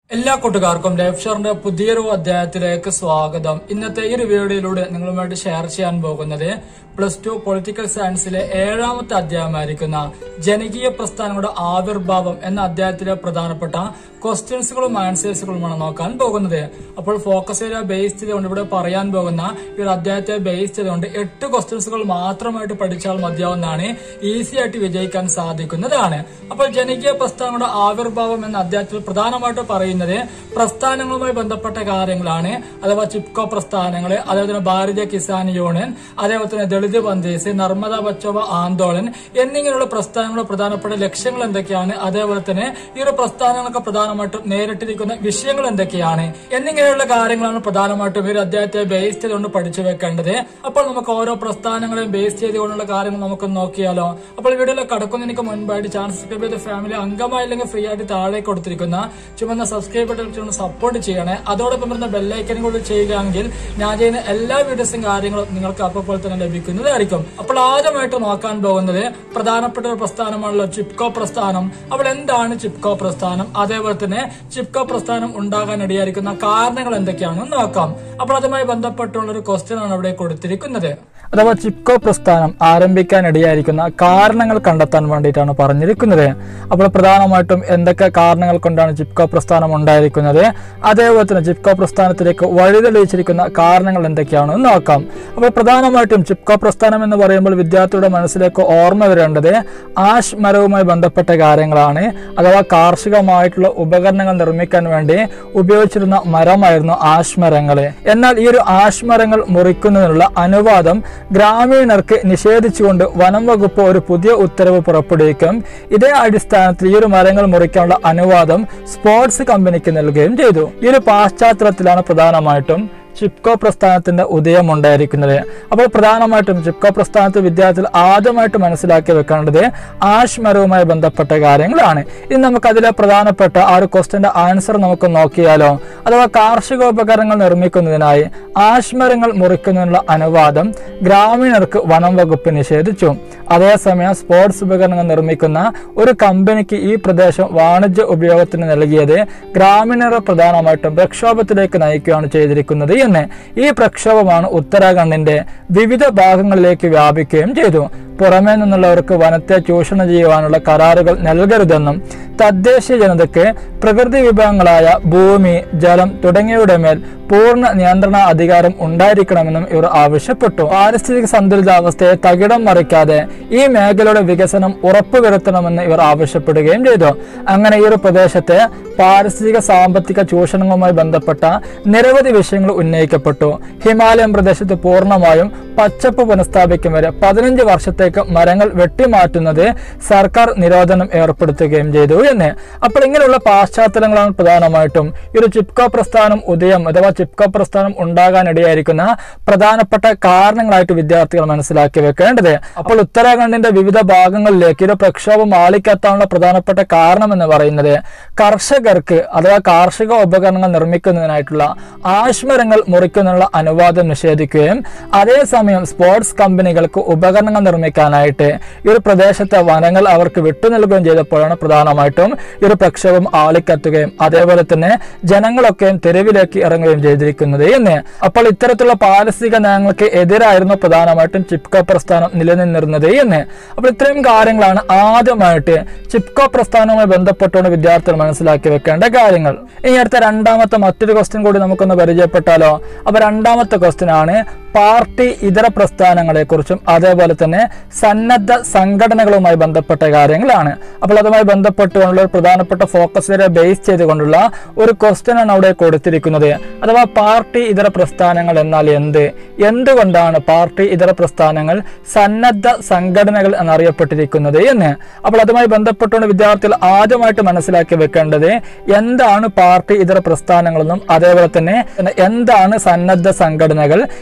എല്ലാ കൂട്ടുകാർക്കും ലൈഫ് ഷോറിന്റെ പുതിയൊരു അധ്യായത്തിലേക്ക് സ്വാഗതം ഇന്നത്തെ ഈ ഒരു വീഡിയോയിലൂടെ നിങ്ങളുമായിട്ട് ഷെയർ ചെയ്യാൻ പോകുന്നത് പ്ലസ് ടു പൊളിറ്റിക്കൽ സയൻസിലെ ഏഴാമത്തെ അധ്യായമായിരിക്കുന്ന ജനകീയ പ്രസ്ഥാനങ്ങളുടെ ആവിർഭാവം എന്ന അധ്യായത്തിലെ പ്രധാനപ്പെട്ട ക്വസ്റ്റ്യൻസുകളും ആൻസേഴ്സുകളുമാണ് നോക്കാൻ പോകുന്നത് അപ്പോൾ ഫോക്കസ് ഏരിയ ബേസ് ചെയ്തുകൊണ്ട് ഇവിടെ പറയാൻ പോകുന്ന ഈ ഒരു അധ്യായത്തെ ബേസ് ചെയ്തുകൊണ്ട് എട്ട് ക്വസ്റ്റ്യൻസുകൾ മാത്രമായിട്ട് പഠിച്ചാൽ മതിയാവുന്നതാണ് ഈസി ആയിട്ട് വിജയിക്കാൻ സാധിക്കുന്നതാണ് അപ്പോൾ ജനകീയ പ്രസ്ഥാനങ്ങളുടെ ആവിർഭാവം എന്ന അധ്യായത്തിൽ പ്രധാനമായിട്ട് പറയുന്നത് പ്രസ്ഥാനങ്ങളുമായി ബന്ധപ്പെട്ട കാര്യങ്ങളാണ് അഥവാ ചിപ്കോ പ്രസ്ഥാനങ്ങള് അതേപോലെ തന്നെ ഭാരതീയ കിസാൻ യൂണിയൻ അതേപോലെ തന്നെ ദളിത് ബന്ധേസ് നർമ്മദ ബച്ചോവ ആന്തോളൻ എന്നിങ്ങനെയുള്ള പ്രസ്ഥാനങ്ങളുടെ പ്രധാനപ്പെട്ട ലക്ഷ്യങ്ങൾ എന്തൊക്കെയാണ് അതേപോലെ തന്നെ ഈ ഒരു പ്രസ്ഥാനങ്ങളൊക്കെ പ്രധാനമായിട്ടും നേരിട്ടിരിക്കുന്ന വിഷയങ്ങൾ എന്തൊക്കെയാണ് എന്നിങ്ങനെയുള്ള കാര്യങ്ങളാണ് പ്രധാനമായിട്ടും ഈ ഒരു അധ്യായത്തെ ബേസ് ചെയ്തുകൊണ്ട് പഠിച്ചു വെക്കേണ്ടത് അപ്പോൾ നമുക്ക് ഓരോ പ്രസ്ഥാനങ്ങളെയും ബേസ് ചെയ്തുകൊണ്ടുള്ള കാര്യങ്ങൾ നമുക്ക് നോക്കിയാലോ അപ്പോൾ വീഡിയോയിൽ കടക്കുന്നതിന് മുൻപായിട്ട് ചാനൽ സബ്സ്ക്രൈബ് ചെയ്ത ഫാമിലി അംഗമായില്ലെങ്കിൽ ഫ്രീ ആയിട്ട് താഴെ കൊടുത്തിരിക്കുന്ന ചുമന്ന സബ്സ്ക്രൈബ് ബട്ടൺ സപ്പോർട്ട് ചെയ്യണേ അതോടൊപ്പം വരുന്ന ബെല്ലൈക്കനും കൂടി ചെയ്യുകയാണെങ്കിൽ ഞാൻ ചെയ്യുന്ന എല്ലാ വീഡിയോസും കാര്യങ്ങളും നിങ്ങൾക്ക് അപ്പോൾ തന്നെ ലഭിക്കുന്നതായിരിക്കും അപ്പോൾ ആദ്യമായിട്ട് നോക്കാൻ പോകുന്നത് പ്രധാനപ്പെട്ട ഒരു പ്രസ്ഥാനമാണല്ലോ ചിപ്കോ പ്രസ്ഥാനം അപ്പോൾ എന്താണ് ചിപ്കോ പ്രസ്ഥാനം അതേപോലെ തന്നെ ചിപ്കോ പ്രസ്ഥാനം ഉണ്ടാകാൻ ഇടയായിരിക്കുന്ന കാരണങ്ങൾ എന്തൊക്കെയാണെന്ന് നോക്കാം അപ്പോൾ അതുമായി ബന്ധപ്പെട്ടുള്ള ഒരു ക്വസ്റ്റ്യൻ ആണ് ഇവിടെ കൊടുത്തിരിക്കുന്നത് അഥവാ ചിപ്കോ പ്രസ്ഥാനം ആരംഭിക്കാൻ ഇടയായിരിക്കുന്ന കാരണങ്ങൾ കണ്ടെത്താൻ വേണ്ടിയിട്ടാണ് പറഞ്ഞിരിക്കുന്നത് അപ്പോൾ പ്രധാനമായിട്ടും എന്തൊക്കെ കാരണങ്ങൾ കൊണ്ടാണ് ചിപ്കോ പ്രസ്ഥാനം ഉണ്ടായിരിക്കുന്നത് അതേപോലെ തന്നെ ചിപ്കോ പ്രസ്ഥാനത്തിലേക്ക് വഴിതെളിയിച്ചിരിക്കുന്ന കാരണങ്ങൾ എന്തൊക്കെയാണെന്ന് നോക്കാം അപ്പോൾ പ്രധാനമായിട്ടും ചിപ്കോ പ്രസ്ഥാനം എന്ന് പറയുമ്പോൾ വിദ്യാർത്ഥിയുടെ മനസ്സിലേക്ക് ഓർമ്മ വരേണ്ടത് ആഷ് മരവുമായി ബന്ധപ്പെട്ട കാര്യങ്ങളാണ് അഥവാ കാർഷികമായിട്ടുള്ള ഉപകരണങ്ങൾ നിർമ്മിക്കാൻ വേണ്ടി ഉപയോഗിച്ചിരുന്ന മരമായിരുന്നു ആഷ് മരങ്ങൾ എന്നാൽ ഈ ഒരു ആഷ് മരങ്ങൾ മുറിക്കുന്നതിനുള്ള അനുവാദം ഗ്രാമീണർക്ക് നിഷേധിച്ചുകൊണ്ട് വനം വകുപ്പ് ഒരു പുതിയ ഉത്തരവ് പുറപ്പെടുവിക്കും ഇതേ അടിസ്ഥാനത്തിൽ ഈ ഒരു മരങ്ങൾ മുറിക്കാനുള്ള അനുവാദം സ്പോർട്സ് കമ്പനിക്ക് നൽകുകയും ചെയ്തു ഈ ഒരു പശ്ചാത്തലത്തിലാണ് പ്രധാനമായിട്ടും ചിപ്കോ പ്രസ്ഥാനത്തിന്റെ ഉദയം ഉണ്ടായിരിക്കുന്നത് അപ്പോൾ പ്രധാനമായിട്ടും ചിപ്കോ പ്രസ്ഥാനത്തിൽ വിദ്യാർത്ഥികൾ ആദ്യമായിട്ട് മനസ്സിലാക്കി വെക്കേണ്ടത് ആഷ് മരവുമായി ബന്ധപ്പെട്ട കാര്യങ്ങളാണ് ഇനി നമുക്ക് അതിലെ പ്രധാനപ്പെട്ട ആ ഒരു ക്വസ്റ്റ്യന്റെ ആൻസർ നമുക്ക് നോക്കിയാലോ അഥവാ കാർഷികോപകരണങ്ങൾ നിർമ്മിക്കുന്നതിനായി ആഷ് മരങ്ങൾ മുറിക്കുന്നതിനുള്ള അനുവാദം ഗ്രാമീണർക്ക് വനം വകുപ്പ് നിഷേധിച്ചു അതേസമയം സ്പോർട്സ് ഉപകരണങ്ങൾ നിർമ്മിക്കുന്ന ഒരു കമ്പനിക്ക് ഈ പ്രദേശം വാണിജ്യ ഉപയോഗത്തിന് നൽകിയത് ഗ്രാമീണരെ പ്രധാനമായിട്ടും പ്രക്ഷോഭത്തിലേക്ക് നയിക്കുകയാണ് ചെയ്തിരിക്കുന്നത് എന്ന് ഈ പ്രക്ഷോഭമാണ് ഉത്തരാഖണ്ഡിന്റെ വിവിധ ഭാഗങ്ങളിലേക്ക് വ്യാപിക്കുകയും ചെയ്തു പുറമേ നിന്നുള്ളവർക്ക് വനത്തെ ചൂഷണം ചെയ്യുവാനുള്ള കരാറുകൾ നൽകരുതെന്നും തദ്ദേശീയ ജനതയ്ക്ക് പ്രകൃതി വിഭവങ്ങളായ ഭൂമി ജലം തുടങ്ങിയവയുടെ മേൽ പൂർണ്ണ നിയന്ത്രണ അധികാരം ഉണ്ടായിരിക്കണമെന്നും ഇവർ ആവശ്യപ്പെട്ടു പാരിസ്ഥിതിക സന്തുലിതാവസ്ഥയെ തകിടം മറിക്കാതെ ഈ മേഖലയുടെ വികസനം ഉറപ്പുവരുത്തണമെന്ന് ഇവർ ആവശ്യപ്പെടുകയും ചെയ്തു അങ്ങനെ ഈ ഒരു പ്രദേശത്തെ പാരിസ്ഥിതിക സാമ്പത്തിക ചൂഷണങ്ങളുമായി ബന്ധപ്പെട്ട നിരവധി വിഷയങ്ങൾ ഉന്നയിക്കപ്പെട്ടു ഹിമാലയൻ പ്രദേശത്ത് പൂർണ്ണമായും പച്ചപ്പ് പുനഃസ്ഥാപിക്കും വരെ പതിനഞ്ച് വർഷത്തേക്ക് മരങ്ങൾ വെട്ടിമാറ്റുന്നത് സർക്കാർ നിരോധനം ഏർപ്പെടുത്തുകയും ചെയ്തു എന്ന് അപ്പോൾ ഇങ്ങനെയുള്ള പാശ്ചാത്തലങ്ങളാണ് പ്രധാനമായിട്ടും ഈ ഒരു ചിപ്കോ പ്രസ്ഥാനം ഉദയം അഥവാ ചിപ്കോ പ്രസ്ഥാനം ഉണ്ടാകാനിടയായിരിക്കുന്ന പ്രധാനപ്പെട്ട കാരണങ്ങളായിട്ട് വിദ്യാർത്ഥികൾ മനസ്സിലാക്കി വെക്കേണ്ടത് അപ്പോൾ ഉത്തരാഖണ്ഡിന്റെ വിവിധ ഭാഗങ്ങളിലേക്ക് ഒരു പ്രക്ഷോഭം ആളിക്കത്താനുള്ള പ്രധാനപ്പെട്ട കാരണം എന്ന് പറയുന്നത് കർഷകർക്ക് അഥവാ കാർഷിക ഉപകരണങ്ങൾ നിർമ്മിക്കുന്നതിനായിട്ടുള്ള ആശ്മരങ്ങൾ മുറിക്കുന്നതിനുള്ള അനുവാദം നിഷേധിക്കുകയും അതേസമയം സ്പോർട്സ് കമ്പനികൾക്ക് ഉപകരണങ്ങൾ നിർമ്മിക്കാനായിട്ട് ഈ ഒരു പ്രദേശത്തെ വനങ്ങൾ അവർക്ക് വിട്ടു നൽകുകയും ചെയ്തപ്പോഴാണ് പ്രധാനമായിട്ടും ഈ ഒരു പ്രക്ഷോഭം ആളിക്കത്തുകയും അതേപോലെ തന്നെ ജനങ്ങളൊക്കെയും തെരുവിലേക്ക് ഇറങ്ങുകയും ചെയ്തിരിക്കുന്നത് എന്ന് അപ്പോൾ ഇത്തരത്തിലുള്ള പാരിസ്ഥിതിക നയങ്ങൾക്ക് എതിരായിരുന്നു പ്രധാനമായിട്ടും ചിപ്കോ പ്രസ്ഥാനം നിലനിന്നിരുന്നത് എന്ന് അപ്പോൾ ഇത്രയും കാര്യങ്ങളാണ് ആദ്യമായിട്ട് ചിപ്കോ പ്രസ്ഥാനവുമായി ബന്ധപ്പെട്ടുകൊണ്ട് വിദ്യാർത്ഥികൾ മനസ്സിലാക്കി വെക്കേണ്ട കാര്യങ്ങൾ ഇനി അടുത്ത രണ്ടാമത്തെ മറ്റൊരു ക്വസ്റ്റ്യൻ കൂടി നമുക്കൊന്ന് പരിചയപ്പെട്ടാലോ അപ്പൊ രണ്ടാമത്തെ ക്വസ്റ്റ്യൻ ആണ് പാർട്ടി ഇതര പ്രസ്ഥാനങ്ങളെ കുറിച്ചും അതേപോലെ തന്നെ സന്നദ്ധ സംഘടനകളുമായി ബന്ധപ്പെട്ട കാര്യങ്ങളാണ് അപ്പോൾ അതുമായി ബന്ധപ്പെട്ടുകൊണ്ടുള്ള ഒരു പ്രധാനപ്പെട്ട ഫോക്കസ് ഏരിയ ബേസ് ചെയ്തുകൊണ്ടുള്ള ഒരു ക്വസ്റ്റ്യൻ ആണ് അവിടെ കൊടുത്തിരിക്കുന്നത് അഥവാ പാർട്ടി ഇതര പ്രസ്ഥാനങ്ങൾ എന്നാൽ എന്ത് എന്തുകൊണ്ടാണ് പാർട്ടി ഇതര പ്രസ്ഥാനങ്ങൾ സന്നദ്ധ സംഘടനകൾ എന്നറിയപ്പെട്ടിരിക്കുന്നത് എന്ന് അപ്പോൾ അതുമായി ബന്ധപ്പെട്ടുകൊണ്ട് വിദ്യാർത്ഥികൾ ആദ്യമായിട്ട് മനസ്സിലാക്കി വെക്കേണ്ടത് എന്താണ് പാർട്ടി ഇതര പ്രസ്ഥാനങ്ങളെന്നും അതേപോലെ തന്നെ എന്താണ് സന്നദ്ധ സംഘടനകൾ എന്നീ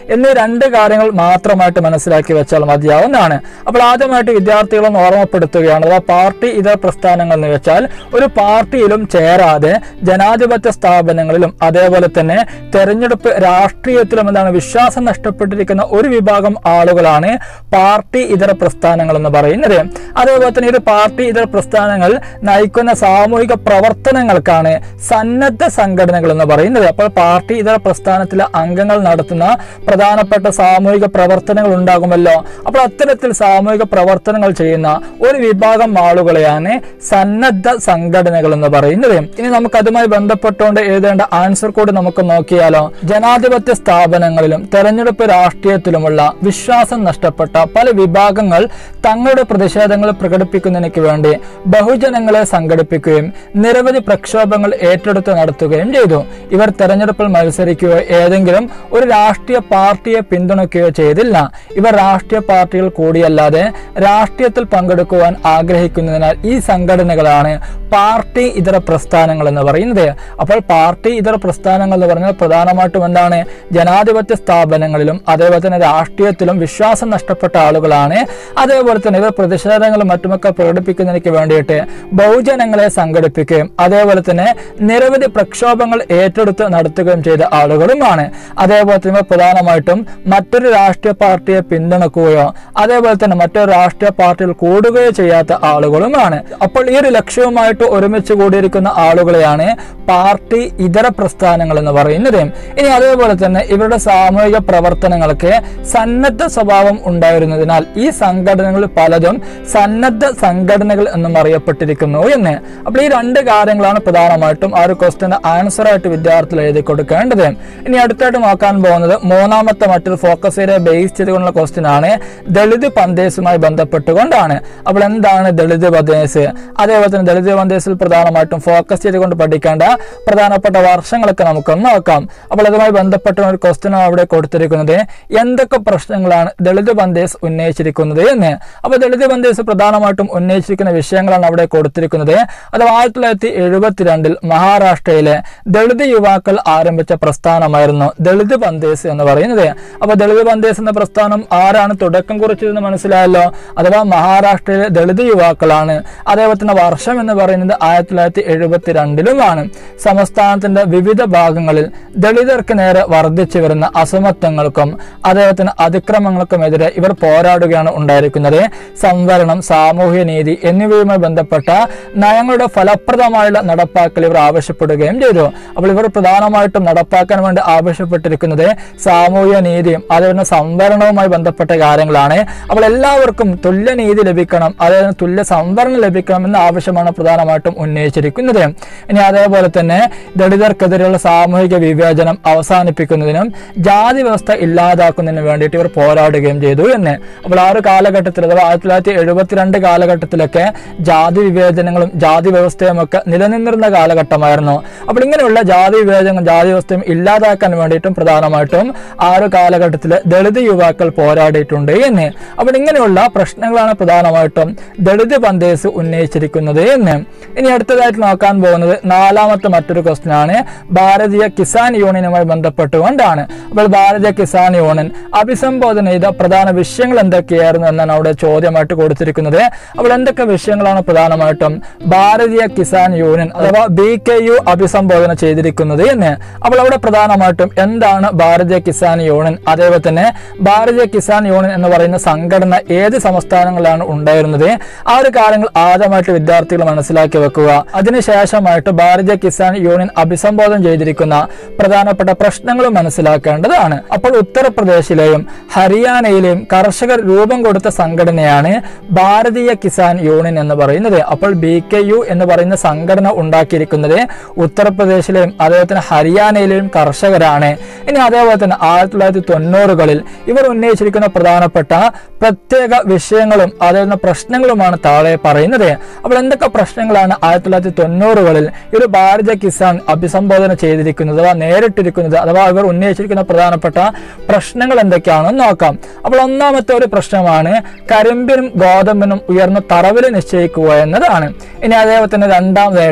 രണ്ട് കാര്യങ്ങൾ മാത്രമായിട്ട് മനസ്സിലാക്കി വെച്ചാൽ മതിയാവുന്നതാണ് അപ്പോൾ ആദ്യമായിട്ട് വിദ്യാർത്ഥികളൊന്ന് ഓർമ്മപ്പെടുത്തുകയാണ് അഥവാ പാർട്ടി ഇതര പ്രസ്ഥാനങ്ങൾ എന്ന് വെച്ചാൽ ഒരു പാർട്ടിയിലും ചേരാതെ ജനാധിപത്യ സ്ഥാപനങ്ങളിലും അതേപോലെ തന്നെ തെരഞ്ഞെടുപ്പ് രാഷ്ട്രീയത്തിലും എന്താണ് വിശ്വാസം നഷ്ടപ്പെട്ടിരിക്കുന്ന ഒരു വിഭാഗം ആളുകളാണ് പാർട്ടി ഇതര പ്രസ്ഥാനങ്ങൾ എന്ന് പറയുന്നത് അതേപോലെ തന്നെ ഒരു പാർട്ടി ഇതര പ്രസ്ഥാനങ്ങൾ നയിക്കുന്ന സാമൂഹിക പ്രവർത്തനങ്ങൾക്കാണ് സന്നദ്ധ സംഘടനകൾ എന്ന് പറയുന്നത് അപ്പോൾ പാർട്ടി ഇതര പ്രസ്ഥാനത്തിലെ അംഗങ്ങൾ നടത്തുന്ന പ്രധാനപ്പെട്ട സാമൂഹിക പ്രവർത്തനങ്ങൾ ഉണ്ടാകുമല്ലോ അപ്പോൾ അത്തരത്തിൽ സാമൂഹിക പ്രവർത്തനങ്ങൾ ചെയ്യുന്ന ഒരു വിഭാഗം ആളുകളെയാണ് സന്നദ്ധ സംഘടനകൾ എന്ന് പറയുന്നത് ഇനി നമുക്ക് അതുമായി ബന്ധപ്പെട്ടുകൊണ്ട് എഴുതേണ്ട ആൻസർ കൂടി നമുക്ക് നോക്കിയാലോ ജനാധിപത്യ സ്ഥാപനങ്ങളിലും തെരഞ്ഞെടുപ്പ് രാഷ്ട്രീയത്തിലുമുള്ള വിശ്വാസം നഷ്ടപ്പെട്ട പല വിഭാഗങ്ങൾ തങ്ങളുടെ പ്രതിഷേധങ്ങൾ പ്രകടിപ്പിക്കുന്നതിന് വേണ്ടി ബഹുജനങ്ങളെ സംഘടിപ്പിക്കുകയും നിരവധി പ്രക്ഷോഭങ്ങൾ ഏറ്റെടുത്ത് നടത്തുകയും ചെയ്തു ഇവർ തെരഞ്ഞെടുപ്പിൽ മത്സരിക്കുകയോ ഏതെങ്കിലും ഒരു രാഷ്ട്രീയ പാർട്ടിയെ പിന്തുണയ്ക്കുകയോ ചെയ്തില്ല ഇവർ രാഷ്ട്രീയ പാർട്ടികൾ കൂടിയല്ലാതെ രാഷ്ട്രീയത്തിൽ പങ്കെടുക്കുവാൻ ആഗ്രഹിക്കുന്നതിനാൽ ഈ സംഘടനകളാണ് പാർട്ടി ഇതര പ്രസ്ഥാനങ്ങൾ എന്ന് പറയുന്നത് അപ്പോൾ പാർട്ടി ഇതര പ്രസ്ഥാനങ്ങൾ എന്ന് പറഞ്ഞാൽ പ്രധാനമായിട്ടും എന്താണ് ജനാധിപത്യ സ്ഥാപനങ്ങളിലും അതേപോലെ തന്നെ രാഷ്ട്രീയത്തിലും വിശ്വാസം നഷ്ടപ്പെട്ട ആളുകളാണ് അതേപോലെ തന്നെ ഇവർ പ്രതിഷേധങ്ങളും മറ്റുമൊക്കെ പ്രകടിപ്പിക്കുന്നതിന് വേണ്ടിയിട്ട് ബഹുജനങ്ങളെ സംഘടിപ്പിക്കുകയും അതേപോലെ തന്നെ നിരവധി പ്രക്ഷോഭങ്ങൾ ഏറ്റെടുത്ത് നടത്തുകയും ചെയ്ത ആളുകളുമാണ് അതേപോലെ തന്നെ ഇവർ പ്രധാനമായിട്ടും മറ്റൊരു രാഷ്ട്രീയ പാർട്ടിയെ പിന്തുണക്കുകയോ അതേപോലെ തന്നെ മറ്റൊരു രാഷ്ട്രീയ പാർട്ടിയിൽ കൂടുകയോ ചെയ്യാത്ത ആളുകളുമാണ് അപ്പോൾ ഈ ഒരു ലക്ഷ്യവുമായിട്ട് ഒരുമിച്ച് കൂടിയിരിക്കുന്ന ആളുകളെയാണ് പാർട്ടി ഇതര പ്രസ്ഥാനങ്ങൾ എന്ന് പറയുന്നത് ഇനി അതേപോലെ തന്നെ ഇവരുടെ സാമൂഹിക പ്രവർത്തനങ്ങൾക്ക് സന്നദ്ധ സ്വഭാവം ഉണ്ടായിരുന്നതിനാൽ ഈ സംഘടനകൾ പലതും സന്നദ്ധ സംഘടനകൾ എന്നും അറിയപ്പെട്ടിരിക്കുന്നു എന്ന് അപ്പോൾ ഈ രണ്ട് കാര്യങ്ങളാണ് പ്രധാനമായിട്ടും ആ ഒരു ക്വസ്റ്റിന്റെ ആൻസർ ആയിട്ട് വിദ്യാർത്ഥികൾ എഴുതി കൊടുക്കേണ്ടത് ഇനി അടുത്തായിട്ട് നോക്കാൻ പോകുന്നത് മൂന്നാമത്തെ മറ്റൊരു ഫോക്കസ് ഏരിയ ബേസ് ചെയ്തുകൊണ്ടുള്ള ക്വസ്റ്റ്യൻ ആണ് ദളിത് പന്തേസുമായി ബന്ധപ്പെട്ടുകൊണ്ടാണ് അപ്പോൾ എന്താണ് ദളിത് പന്തേസ് അതേപോലെ തന്നെ ദളിത് പന്തേസിൽ പ്രധാനമായിട്ടും ഫോക്കസ് ചെയ്തുകൊണ്ട് പഠിക്കേണ്ട പ്രധാനപ്പെട്ട വർഷങ്ങളൊക്കെ നമുക്കൊന്ന് നോക്കാം അപ്പോൾ അതുമായി ബന്ധപ്പെട്ട ഒരു ക്വസ്റ്റ്യൻ അവിടെ കൊടുത്തിരിക്കുന്നത് എന്തൊക്കെ പ്രശ്നങ്ങളാണ് ദളിത് ബന്ദേശ് ഉന്നയിച്ചിരിക്കുന്നത് എന്ന് അപ്പോൾ ദളിത് ബന്ദേശ് പ്രധാനമായിട്ടും ഉന്നയിച്ചിരിക്കുന്ന വിഷയങ്ങളാണ് അവിടെ കൊടുത്തിരിക്കുന്നത് അത് ആയിരത്തി തൊള്ളായിരത്തി എഴുപത്തിരണ്ടിൽ മഹാരാഷ്ട്രയിലെ ദളിത് യുവാക്കൾ ആരംഭിച്ച പ്രസ്ഥാനമായിരുന്നു ദളിത് ബന്ദേശ് എന്ന് പറയുന്നത് അപ്പോൾ ദളിത് ബന്ദേശ് എന്ന പ്രസ്ഥാനം ആരാണ് തുടക്കം കുറിച്ചതെന്ന് മനസ്സിലായല്ലോ അഥവാ മഹാരാഷ്ട്രയിലെ ദളിത് യുവാക്കളാണ് അതേപോലെ തന്നെ വർഷം എന്ന് പറയുന്നത് ആയിരത്തി തൊള്ളായിരത്തി എഴുപത്തിരണ്ടിലുമാണ് സംസ്ഥാനത്തിന്റെ വിവിധ ഭാഗങ്ങളിൽ ദളിതർക്ക് നേരെ വർദ്ധിച്ചു വരുന്ന അസമത്വങ്ങൾക്കും അതേപോലെ തന്നെ അതിക്രമങ്ങൾക്കുമെതിരെ ഇവർ പോരാടുകയാണ് ഉണ്ടായിരിക്കുന്നത് സംവരണം സാമൂഹ്യ നീതി എന്നിവയുമായി ബന്ധപ്പെട്ട നയങ്ങളുടെ ഫലപ്രദമായുള്ള നടപ്പാക്കൽ ഇവർ ആവശ്യപ്പെടുകയും ചെയ്തു അപ്പോൾ ഇവർ പ്രധാനമായിട്ടും നടപ്പാക്കാൻ വേണ്ടി ആവശ്യപ്പെട്ടിരിക്കുന്നത് സാമൂഹ്യ നീതിയും അതേപോലെ സംവരണവുമായി ബന്ധപ്പെട്ട കാര്യങ്ങളാണ് അപ്പോൾ എല്ലാവർക്കും തുല്യ നീതി ലഭിക്കണം അതേപോലെ തുല്യ സംവരണം ലഭിക്കണം എന്ന ആവശ്യമാണ് പ്രധാനമായിട്ടും ഉന്നയിച്ചിരിക്കുന്നത് ഇനി അതേപോലെ തന്നെ ദളിതർക്കെതിരെയുള്ള സാമൂഹിക വിവേചനം അവസാനിപ്പിക്കുന്നതിനും ജാതി വ്യവസ്ഥ ഇല്ലാതാക്കുന്നതിനും വേണ്ടിയിട്ട് ഇവർ പോരാടുകയും ചെയ്തു എന്ന് അപ്പോൾ ആ ഒരു കാലഘട്ടത്തിൽ അഥവാ ആയിരത്തി തൊള്ളായിരത്തി എഴുപത്തിരണ്ട് കാലഘട്ടത്തിലൊക്കെ ജാതി വിവേചനങ്ങളും ജാതി വ്യവസ്ഥയും ഒക്കെ നിലനിന്നിരുന്ന കാലഘട്ടമായിരുന്നു അപ്പോൾ ഇങ്ങനെയുള്ള ജാതി വിവേചനവും ജാതി വ്യവസ്ഥയും ഇല്ലാതാക്കാൻ വേണ്ടിയിട്ടും പ്രധാനമായിട്ടും ആ ഒരു കാലഘട്ടത്തിൽ ദളിത് യുവാക്കൾ പോരാടിയിട്ടുണ്ട് എന്ന് അപ്പോൾ ഇങ്ങനെയുള്ള പ്രശ്നങ്ങളാണ് പ്രധാനമായിട്ടും ദളിത് പന്തേസ് ഉന്നയിച്ചിരിക്കുന്നത് എന്ന് ഇനി അടുത്തതായിട്ട് നോക്കാൻ പോകുന്നത് നാലാമത്തെ മറ്റൊരു ക്വസ്റ്റ്യൻ ആണ് ഭാരതീയ കിസാൻ യൂണിയനുമായി ബന്ധപ്പെട്ടുകൊണ്ടാണ് അപ്പോൾ ഭാരതീയ കിസാൻ യൂണിയൻ അഭിസംബോധന ചെയ്ത പ്രധാന വിഷയങ്ങൾ എന്തൊക്കെയായിരുന്നു എന്നാണ് അവിടെ ചോദ്യമായിട്ട് കൊടുത്തിരിക്കുന്നത് അപ്പോൾ എന്തൊക്കെ വിഷയങ്ങളാണ് പ്രധാനമായിട്ടും ഭാരതീയ കിസാൻ യൂണിയൻ അഥവാ ബി കെ യു അഭിസംബോധന ചെയ്തിരിക്കുന്നത് എന്ന് അപ്പോൾ അവിടെ പ്രധാനമായിട്ടും എന്താണ് ഭാരതീയ കിസാൻ യൂണിയൻ അതേപോലെ തന്നെ ഭാരതീയ കിസാൻ യൂണിയൻ എന്ന് പറയുന്ന സംഘടന ഏത് സംസ്ഥാനങ്ങളിലാണ് ഉണ്ടായിരുന്നത് ആ ഒരു കാര്യങ്ങൾ ആദ്യമായിട്ട് വിദ്യാർത്ഥികൾ മനസ്സിലാക്കി വെക്കുക അതിനുശേഷമായിട്ട് ഭാരതീയ കിസാൻ യൂണിയൻ അഭിസംബോധന ചെയ്തിരിക്കുന്ന പ്രധാനപ്പെട്ട പ്രശ്നങ്ങൾ മനസ്സിലാക്കേണ്ടതാണ് അപ്പോൾ ഉത്തർപ്രദേശിലെയും ഹരിയാനയിലെയും കർഷകർ രൂപം കൊടുത്ത സംഘടനയാണ് ഭാരതീയ കിസാൻ യൂണിയൻ എന്ന് പറയുന്നത് അപ്പോൾ ബി കെ യു എന്ന് പറയുന്ന സംഘടന ഉണ്ടാക്കിയിരിക്കുന്നത് ഉത്തർപ്രദേശിലെയും അതേപോലെ തന്നെ ഹരിയാനയിലെയും കർഷകരാണ് ഇനി അതേപോലെ തന്നെ ആയിരത്തി തൊള്ളായിരത്തി തൊണ്ണൂറുകളിൽ ഇവർ ഉന്നയിച്ചിരിക്കുന്ന പ്രധാനപ്പെട്ട പ്രത്യേക വിഷയങ്ങളും അതേപോലെ തന്നെ പ്രശ്നങ്ങളുമാണ് താഴെ പറയുന്നത് അപ്പോൾ എന്തൊക്കെ പ്രശ്നങ്ങളാണ് ആയിരത്തി തൊള്ളായിരത്തി തൊണ്ണൂറുകളിൽ ഈ ഒരു ഭാരതീയ കിസാൻ അഭിസംബോധന ചെയ്തിരിക്കുന്നത് അഥവാ നേരിട്ടിരിക്കുന്നത് അഥവാ ഇവർ ഉന്നയിച്ചിരിക്കുന്ന പ്രധാനപ്പെട്ട പ്രശ്നങ്ങൾ എന്തൊക്കെയാണെന്ന് നോക്കാം അപ്പോൾ ഒന്നാമത്തെ ഒരു പ്രശ്നമാണ് കരിമ്പിനും ഗോതമ്പിനും ഉയർന്ന തറവില് നിശ്ചയിക്കുക എന്നതാണ് ഇനി അതേപോലെ തന്നെ രണ്ടാമതായിട്ട്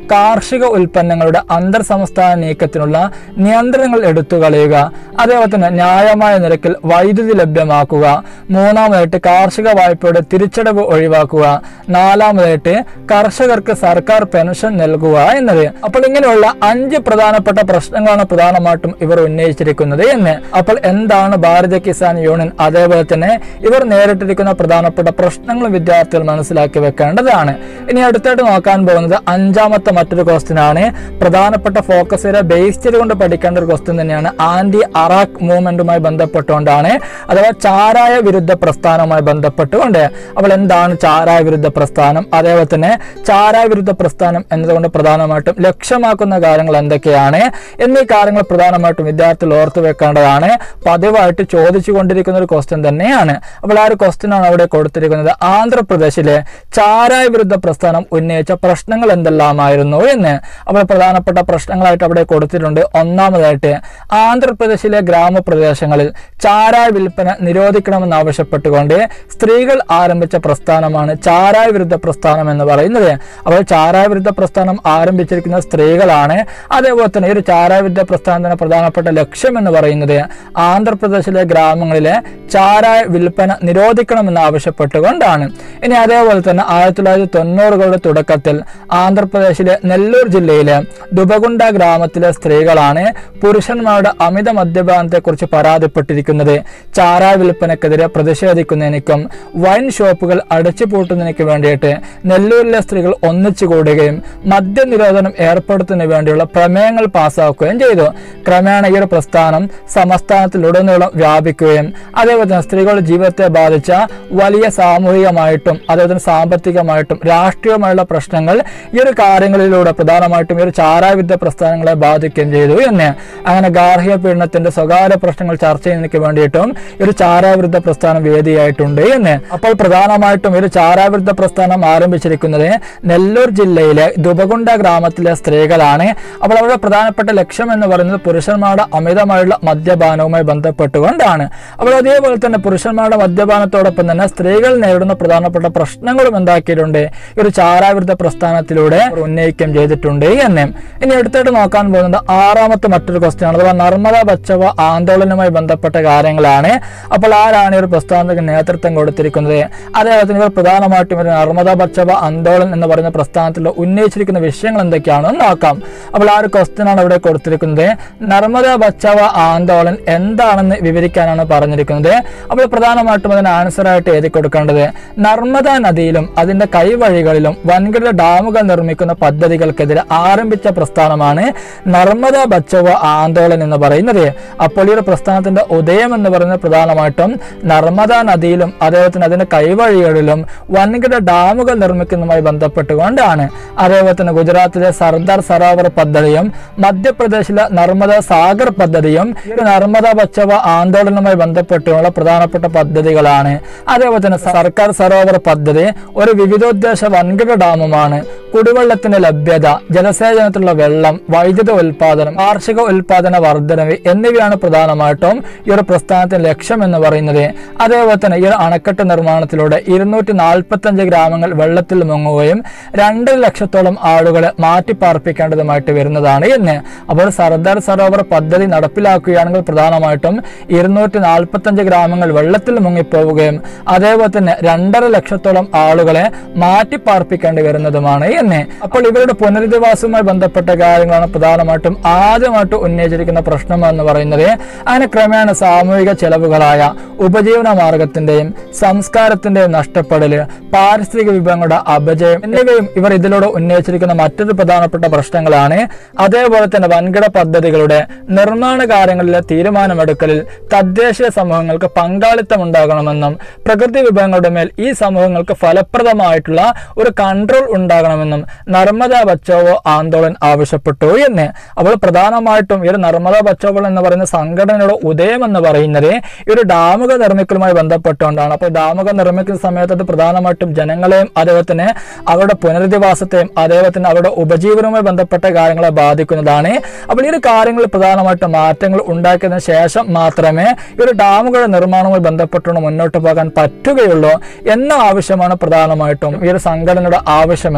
കാർഷിക ഉൽപ്പന്നങ്ങളുടെ അന്തർ സംസ്ഥാന നീക്കത്തിനുള്ള നിയന്ത്രണങ്ങൾ എടുത്തു കളയുക അതേപോലെ തന്നെ ന്യായമായ നിരക്കിൽ വൈദ്യുതി ലഭ്യമാക്കുക മൂന്നാമതായിട്ട് കാർഷിക വായ്പയുടെ തിരിച്ചടവ് ഒഴിവാക്കുക നാലാമതായിട്ട് കർഷകർക്ക് സർക്കാർ പെൻഷൻ നൽകുക എന്നത് അപ്പോൾ ഇങ്ങനെയുള്ള അഞ്ച് പ്രധാനപ്പെട്ട പ്രശ്നങ്ങളാണ് പ്രധാനമായിട്ടും ഇവർ ഉന്നയിച്ചിരിക്കുന്നത് എന്ന് അപ്പോൾ എന്താണ് ഭാരതീയ കിസാൻ യൂണിയൻ അതേപോലെ തന്നെ ഇവർ നേരിട്ടിരിക്കുന്ന പ്രധാനപ്പെട്ട പ്രശ്നങ്ങൾ വിദ്യാർത്ഥികൾ മനസ്സിലാക്കി വെക്കേണ്ടതാണ് ഇനി അടുത്തായിട്ട് നോക്കാൻ പോകുന്നത് അഞ്ചാമത്തെ മറ്റൊരു ക്വസ്റ്റ്യൻ ആണ് പ്രധാനപ്പെട്ട ഫോക്കസ് ഏരിയ ബേസ് ചെയ്തുകൊണ്ട് പഠിക്കേണ്ട ഒരു ക്വസ്റ്റ്യൻ തന്നെയാണ് ആന്റി അറാഖ് മൂവ്മെന്റുമായി ബന്ധപ്പെട്ടുകൊണ്ടാണ് അഥവാ ചാരായ വിരുദ്ധ പ്രസ്ഥാനവുമായി ബന്ധപ്പെട്ടുകൊണ്ട് അപ്പോൾ എന്താണ് ചാരായ വിരുദ്ധ പ്രസ്ഥാനം അതേപോലെ തന്നെ ചാരായ വിരുദ്ധ പ്രസ്ഥാനം എന്നതുകൊണ്ട് പ്രധാനമായിട്ടും ലക്ഷ്യമാക്കുന്ന കാര്യങ്ങൾ എന്തൊക്കെയാണ് എന്നീ കാര്യങ്ങൾ പ്രധാനമായിട്ടും വിദ്യാർത്ഥികൾ ഓർത്തു വെക്കേണ്ടതാണ് പതിവായിട്ട് ചോദിച്ചു കൊണ്ടിരിക്കുന്ന ഒരു ക്വസ്റ്റ്യൻ തന്നെയാണ് അപ്പോൾ ആ ഒരു ക്വസ്റ്റ്യൻ ആണ് അവിടെ കൊടുത്തിരിക്കുന്നത് ആന്ധ്രാപ്രദേശിലെ ചാരായ വിരുദ്ധ പ്രസ്ഥാനം ഉന്നയിച്ച പ്രശ്നങ്ങൾ എന്തെല്ലാമായിരുന്നു എന്ന് അപ്പോൾ പ്രധാനപ്പെട്ട പ്രശ്നങ്ങളായിട്ട് അവിടെ കൊടുത്തിട്ടുണ്ട് ഒന്നാമതായിട്ട് ആന്ധ്രാപ്രദേശിലെ ഗ്രാമപ്രദേശങ്ങളിൽ ചാരായ വിൽപ്പന നിരോധിക്കണമെന്ന് ആവശ്യപ്പെട്ടുകൊണ്ട് സ്ത്രീകൾ ആരംഭിച്ച പ്രസ്ഥാനമാണ് ചാരായ വിരുദ്ധ പ്രസ്ഥാനം എന്ന് പറയുന്നത് അപ്പോൾ ചാരായ വിരുദ്ധ പ്രസ്ഥാനം ആരംഭിച്ചിരിക്കുന്ന സ്ത്രീകളാണ് അതേപോലെ തന്നെ ഈ ഒരു ചാരായ വിരുദ്ധ പ്രസ്ഥാനത്തിന്റെ പ്രധാനപ്പെട്ട ലക്ഷ്യം എന്ന് പറയുന്നത് ആന്ധ്രാപ്രദേശിലെ ഗ്രാമങ്ങളിലെ ചാരായ വിൽപ്പന നിരോധിക്കണമെന്ന് ആവശ്യപ്പെട്ടുകൊണ്ടാണ് ഇനി അതേപോലെ തന്നെ ആയിരത്തി തൊള്ളായിരത്തി തൊണ്ണൂറുകളുടെ തുടക്കത്തിൽ ആന്ധ്രാപ്രദേശിലെ നെല്ലൂർ ജില്ലയിലെ ദുബഗുണ്ട ഗ്രാമത്തിലെ സ്ത്രീകളാണ് പുരുഷന്മാരുടെ അമിത മദ്യപാനത്തെക്കുറിച്ച് പരാതിപ്പെട്ടിരിക്കുന്നത് ചാരായ വിൽപ്പനക്കെതിരെ പ്രതിഷേധിക്കുന്നതിനും വൈൻ ഷോപ്പുകൾ അടച്ചുപൂട്ടുന്നതിന് വേണ്ടിയിട്ട് നെല്ലൂരിലെ സ്ത്രീകൾ ഒന്നിച്ചു കൂടുകയും മദ്യനിരോധനം ഏർപ്പെടുത്തുന്നതിന് വേണ്ടിയുള്ള പ്രമേയങ്ങൾ പാസ്സാക്കുകയും ചെയ്തു ക്രമേണ ഈ ഒരു പ്രസ്ഥാനം സംസ്ഥാനത്തിലുടനീളം വ്യാപിക്കുകയും അതേപോലെ തന്നെ സ്ത്രീകളുടെ ജീവിതത്തെ ബാധിച്ച വലിയ സാമൂഹികമായിട്ടും അതേപോലെ തന്നെ സാമ്പത്തികമായിട്ടും രാഷ്ട്രീയമായുള്ള പ്രശ്നങ്ങൾ ഈ ഒരു കാര്യങ്ങളിലൂടെ പ്രധാനമായിട്ടും ഈ ഒരു ചാരാവിദ്യ പ്രസ്ഥാനങ്ങളെ ബാധിക്കുകയും ചെയ്തു എന്ന് അങ്ങനെ ഗാർഹിക പീഡനത്തിന്റെ സ്വകാര്യ പ്രശ്നങ്ങൾ ചർച്ച ചെയ്യുന്നതിന് വേണ്ടിയിട്ടും ഈ ഒരു ചാരാവിരുദ്ധ പ്രസ്ഥാനം വേദിയായിട്ടുണ്ട് എന്ന് അപ്പോൾ പ്രധാനമായിട്ടും ഈ ഒരു ചാരാവിരുദ്ധ പ്രസ്ഥാനം ആരംഭിച്ചിരിക്കുന്നത് നെല്ലൂർ ജില്ലയിലെ ദുബഗുണ്ട ഗ്രാമത്തിലെ സ്ത്രീകളാണ് അപ്പോൾ അവരുടെ പ്രധാനപ്പെട്ട ലക്ഷ്യം എന്ന് പറയുന്നത് പുരുഷന്മാരുടെ അമിതമായുള്ള മദ്യപാനവുമായി ബന്ധപ്പെട്ടുകൊണ്ടാണ് അപ്പോൾ അതേപോലെ തന്നെ പുരുഷന്മാരുടെ മദ്യപാനത്തോടൊപ്പം തന്നെ സ്ത്രീകൾ നേരിടുന്ന പ്രധാനപ്പെട്ട പ്രശ്നങ്ങളും എന്താക്കിയിട്ടുണ്ട് ഈ ഒരു ചാരാവിരുദ്ധ പ്രസ്ഥാനത്തിലൂടെ അവർ ഉന്നയിക്കുകയും ചെയ്തിട്ടുണ്ട് എന്ന് ഇനി അടുത്തായിട്ട് നോക്കാൻ പോകുന്നത് ആറാമത്തെ മറ്റൊരു ക്വസ്റ്റ്യൻ ആണ് അഥവാ നർമ്മദ ബച്ചവ ആന്തോളനുമായി ബന്ധപ്പെട്ട കാര്യങ്ങളാണ് അപ്പോൾ ആരാണ് ഈ ഒരു പ്രസ്ഥാനത്തിന് നേതൃത്വം കൊടുത്തിരിക്കുന്നത് അതേപോലെ തന്നെ ഇവർ പ്രധാനമായിട്ടും ഒരു നർമ്മദ ബച്ചവ ആന്തോളൻ എന്ന് പറയുന്ന പ്രസ്ഥാനത്തിൽ ഉന്നയിച്ചിരിക്കുന്ന വിഷയങ്ങൾ എന്തൊക്കെയാണെന്ന് നോക്കാം അപ്പോൾ ആ ഒരു ക്വസ്റ്റ്യൻ ആണ് ഇവിടെ കൊടുത്തിരിക്കുന്നത് നർമ്മദ ബച്ചവ ആന്തോളൻ എന്താണെന്ന് വിവരിക്കാനാണ് പറഞ്ഞിരിക്കുന്നത് അപ്പോൾ പ്രധാനമായിട്ടും അതിന് ആൻസർ ആയിട്ട് എഴുതി കൊടുക്കേണ്ടത് നർമ്മദ നദിയിലും അതിന്റെ കൈവഴികളിലും വൻകിട ഡാമുകൾ നിർമ്മിക്കുന്ന പദ്ധതികൾക്കെതിരെ ആരംഭിച്ച പ്രസ്ഥാനമാണ് നർമ്മദ ബച്ചവ ആന്തോളൻ എന്ന് പറയുന്നത് അപ്പോൾ ഈ ഒരു പ്രസ്ഥാനത്തിന്റെ ഉദയം എന്ന് പറയുന്നത് പ്രധാനമായിട്ടും നർമ്മദ നദിയിലും അതേപോലെ തന്നെ അതിന്റെ കൈവഴികളിലും വൻകിട ഡാമുകൾ നിർമ്മിക്കുന്നതുമായി ബന്ധപ്പെട്ടുകൊണ്ടാണ് അതേപോലെ തന്നെ ഗുജറാത്തിലെ സർദാർ സരോവർ പദ്ധതിയും മധ്യപ്രദേശിലെ നർമ്മദ സാഗർ പദ്ധതിയും ഈ ഒരു നർമ്മദ ബച്ചവ ആന്തോളനുമായി ബന്ധപ്പെട്ടുള്ള പ്രധാനപ്പെട്ട പദ്ധതികളാണ് അതേപോലെ തന്നെ സർക്കാർ സരോവർ പദ്ധതി ഒരു വിവിധോദ്ദേശ വൻകിട ഡാമുമാണ് കുടിവെള്ളത്തിന്റെ ലഭ്യത ജലസേചനത്തിലുള്ള വെള്ളം വൈദ്യുത ഉൽപാദനം കാർഷിക ഉൽപാദന വർധനവ് എന്നിവയാണ് പ്രധാനമായിട്ടും ഈ ഒരു പ്രസ്ഥാനത്തിന്റെ ലക്ഷ്യം എന്ന് പറയുന്നത് അതേപോലെ തന്നെ ഈ ഒരു അണക്കെട്ട് നിർമ്മാണത്തിലൂടെ ഇരുന്നൂറ്റി നാൽപ്പത്തി അഞ്ച് ഗ്രാമങ്ങൾ വെള്ളത്തിൽ മുങ്ങുകയും രണ്ടര ലക്ഷത്തോളം ആളുകളെ മാറ്റിപ്പാർപ്പിക്കേണ്ടതുമായിട്ട് വരുന്നതാണ് എന്ന് അപ്പോൾ സർദാർ സരോവർ പദ്ധതി നടപ്പിലാക്കുകയാണെങ്കിൽ പ്രധാനമായിട്ടും ഇരുന്നൂറ്റി നാൽപ്പത്തി അഞ്ച് ഗ്രാമങ്ങൾ വെള്ളത്തിൽ മുങ്ങിപ്പോവുകയും അതേപോലെ തന്നെ രണ്ടര ലക്ഷത്തോളം ആളുകളെ മാറ്റിപ്പാർപ്പിക്കേണ്ടി വരുന്നതുമാണ് എന്ന് അപ്പോൾ ഇവരുടെ പുനരധിവാസവുമായി ബന്ധപ്പെട്ട കാര്യങ്ങളാണ് പ്രധാനമായിട്ടും ആദ്യമായിട്ട് ഉന്നയിച്ചിരിക്കുന്ന പ്രശ്നം എന്ന് പറയുന്നത് അങ്ങനെ ക്രമേണ സാമൂഹിക ചെലവുകളായ ഉപജീവന മാർഗത്തിന്റെയും സംസ്കാരത്തിന്റെയും നഷ്ടപ്പെടല് പാരിസ്ഥിതിക വിഭവങ്ങളുടെ അപജയം എന്നിവയും ഇവർ ഇതിലൂടെ ഉന്നയിച്ചിരിക്കുന്ന മറ്റൊരു പ്രധാനപ്പെട്ട പ്രശ്നങ്ങളാണ് അതേപോലെ തന്നെ വൻകിട പദ്ധതികളുടെ നിർമ്മാണ കാര്യങ്ങളിലെ തീരുമാനമെടുക്കലിൽ തദ്ദേശീയ സമൂഹങ്ങൾക്ക് പങ്കാളിത്തം ഉണ്ടാകണമെന്നും പ്രകൃതി വിഭവങ്ങളുടെ മേൽ ഈ സമൂഹങ്ങൾക്ക് ഫലപ്രദമായിട്ടുള്ള ഒരു കൺട്രോൾ ഉണ്ടാകണമെന്നും നർമ്മദ ബച്ചാവോ ആന്തോളൻ ആവശ്യപ്പെട്ടു എന്ന് അപ്പോൾ പ്രധാനമായിട്ടും ഈ ഒരു നർമ്മദ ബച്ചാവോ എന്ന് പറയുന്ന സംഘടനയുടെ ഉദയം എന്ന് പറയുന്നത് ഈ ഒരു ഡാമുകൾ നിർമ്മിക്കലുമായി ബന്ധപ്പെട്ടുകൊണ്ടാണ് അപ്പോൾ ഡാമുകൾ നിർമ്മിക്കുന്ന സമയത്ത് അത് പ്രധാനമായിട്ടും ജനങ്ങളെയും അതേപോലെ തന്നെ അവരുടെ പുനരധിവാസത്തെയും അതേപോലെ തന്നെ അവരുടെ ഉപജീവനവുമായി ബന്ധപ്പെട്ട കാര്യങ്ങളെ ബാധിക്കുന്നതാണ് അപ്പോൾ ഈ ഒരു കാര്യങ്ങളിൽ പ്രധാനമായിട്ടും മാറ്റങ്ങൾ ഉണ്ടാക്കിയതിനു ശേഷം മാത്രമേ ഈ ഒരു ഡാമുകളുടെ നിർമ്മാണവുമായി ബന്ധപ്പെട്ടുകൊണ്ട് മുന്നോട്ട് പോകാൻ പറ്റുകയുള്ളൂ എന്ന ആവശ്യമാണ് പ്രധാനമായിട്ടും ഈ ഒരു സംഘടനയുടെ ആവശ്യം എന്ന് പറയുന്നത്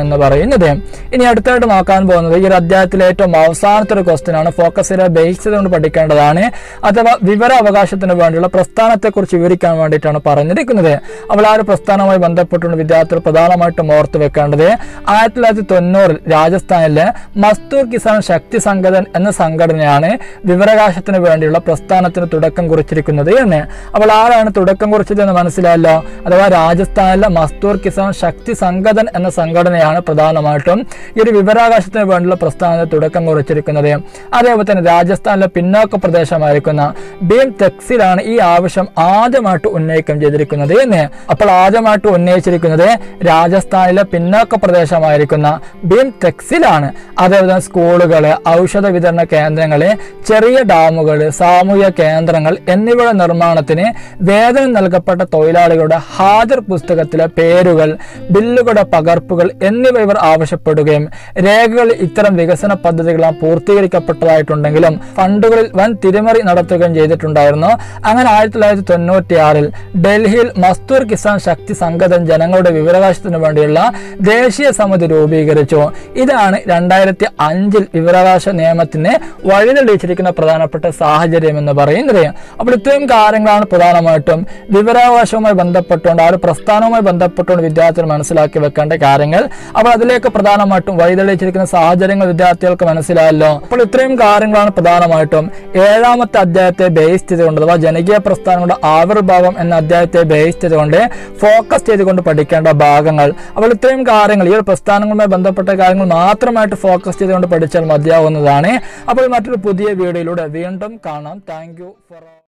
പറയുന്നത് ഇനി അടുത്തായിട്ട് നോക്കാൻ പോകുന്നത് ഈ ഒരു അധ്യായത്തിലെ ഏറ്റവും അവസാനത്തെ ഒരു ക്വസ്റ്റ്യൻ ആണ് ഫോക്കസ് ഏരിയ ബേസ് ചെയ്തുകൊണ്ട് പഠിക്കേണ്ടതാണ് അഥവാ വിവരാവകാശത്തിന് വേണ്ടിയുള്ള പ്രസ്ഥാനത്തെ കുറിച്ച് വിവരിക്കാൻ വേണ്ടിയിട്ടാണ് പറഞ്ഞിരിക്കുന്നത് അപ്പോൾ ആ ഒരു പ്രസ്ഥാനവുമായി ബന്ധപ്പെട്ടുകൊണ്ട് വിദ്യാർത്ഥികൾ പ്രധാനമായിട്ടും ഓർത്ത് വെക്കേണ്ടത് ആയിരത്തി തൊള്ളായിരത്തി തൊണ്ണൂറിൽ രാജസ്ഥാനിലെ മസ്തൂർ കിസാൻ ശക്തി സംഘടൻ എന്ന സംഘടനയാണ് വിവരാവകാശത്തിന് വേണ്ടിയുള്ള പ്രസ്ഥാനത്തിന് തുടക്കം കുറിച്ചിരിക്കുന്നത് എന്ന് അപ്പോൾ ആരാണ് തുടക്കം കുറിച്ചത് എന്ന് മനസ്സിലായല്ലോ അഥവാ രാജസ്ഥാനിലെ മസ്തൂർ കിസാൻ ശക്തി സംഘടൻ എന്ന സംഘടനയാണ് പ്രധാനമായിട്ടും ഈ ഒരു വിവരാവകാശത്തിന് വേണ്ടിയുള്ള പ്രസ്ഥാനത്തിന് തുടക്കം കുറിച്ചിരിക്കുന്നത് അതേപോലെ തന്നെ രാജസ്ഥാനിലെ പിന്നോക്ക പ്രദേശമായിരിക്കുന്ന ഭീം തെക്സിലാണ് ഈ ആവശ്യം ആദ്യമായിട്ട് ഉന്നയിക്കം ചെയ്തിരിക്കുന്നത് എന്ന് അപ്പോൾ ആദ്യമായിട്ട് ഉന്നയിച്ചിരിക്കുന്നത് രാജസ്ഥാനിലെ പിന്നോക്ക പ്രദേശമായിരിക്കുന്ന ഭീം തെക്സിലാണ് അതേപോലെ തന്നെ സ്കൂളുകള് ഔഷധ വിതരണ കേന്ദ്രങ്ങള് ചെറിയ ഡാമുകള് സാമൂഹ്യ കേന്ദ്രങ്ങൾ എന്നിവയുടെ നിർമ്മാണത്തിന് വേതനം നൽകപ്പെട്ട തൊഴിലാളികളുടെ ഹാജർ പുസ്തകത്തിലെ പേരുകൾ ബില്ലുകളുടെ പകർപ്പുകൾ എന്നിവ ഇവർ ആവശ്യപ്പെടുകയും രേഖകൾ ഇത്തരം വികസന പദ്ധതികളാം പൂർത്തീകരിക്കപ്പെട്ടതായിട്ടുണ്ടെങ്കിലും ഫണ്ടുകളിൽ വൻ തിരിമറി നടത്തുകയും ചെയ്തിട്ടുണ്ടായിരുന്നു അങ്ങനെ ആയിരത്തി തൊള്ളായിരത്തി തൊണ്ണൂറ്റി ആറിൽ ഡൽഹിയിൽ മസ്തൂർ കിസാൻ ശക്തി സംഘടൻ ജനങ്ങളുടെ വിവരാവകാശത്തിന് വേണ്ടിയുള്ള ദേശീയ സമിതി രൂപീകരിച്ചു ഇതാണ് രണ്ടായിരത്തി അഞ്ചിൽ വിവരാവകാശ നിയമത്തിന് വഴിതെളിയിച്ചിരിക്കുന്ന പ്രധാനപ്പെട്ട സാഹചര്യം എന്ന് പറയുന്നത് അപ്പോൾ ഇത്രയും കാര്യങ്ങളാണ് പ്രധാനമായിട്ടും വിവരാവകാശവുമായി ബന്ധപ്പെട്ടുകൊണ്ട് ആ ഒരു പ്രസ്ഥാനവുമായി ബന്ധപ്പെട്ടുകൊണ്ട് വിദ്യാർത്ഥികൾ മനസ്സിലാക്കി വെക്കേണ്ട കാര്യങ്ങൾ അപ്പോൾ അതിലേക്ക് പ്രധാനമായിട്ടും വഴിതെളിയിച്ചിരിക്കുന്ന സാഹചര്യങ്ങൾ വിദ്യാർത്ഥികൾക്ക് മനസ്സിലായല്ലോ അപ്പോൾ ഇത്രയും കാര്യങ്ങളാണ് പ്രധാനമായിട്ടും ഏഴാമത്തെ അധ്യായത്തെ ബേസ് ചെയ്തുകൊണ്ട് അഥവാ ജനകീയ പ്രസ്ഥാനങ്ങളുടെ ആവിർഭാവം എന്ന അധ്യായത്തെ ബേസ് ചെയ്തുകൊണ്ട് ഫോക്കസ് ചെയ്തുകൊണ്ട് പഠിക്കേണ്ട ഭാഗങ്ങൾ അപ്പോൾ ഇത്രയും കാര്യങ്ങൾ ഈ ഒരു പ്രസ്ഥാനങ്ങളുമായി ബന്ധപ്പെട്ട കാര്യങ്ങൾ മാത്രമായിട്ട് ഫോക്കസ് ചെയ്തുകൊണ്ട് പഠിച്ചാൽ മതിയാവുന്നതാണ് അപ്പോൾ മറ്റൊരു പുതിയ വീഡിയോയിലൂടെ വീണ്ടും കാണാം താങ്ക് യു ഫോർ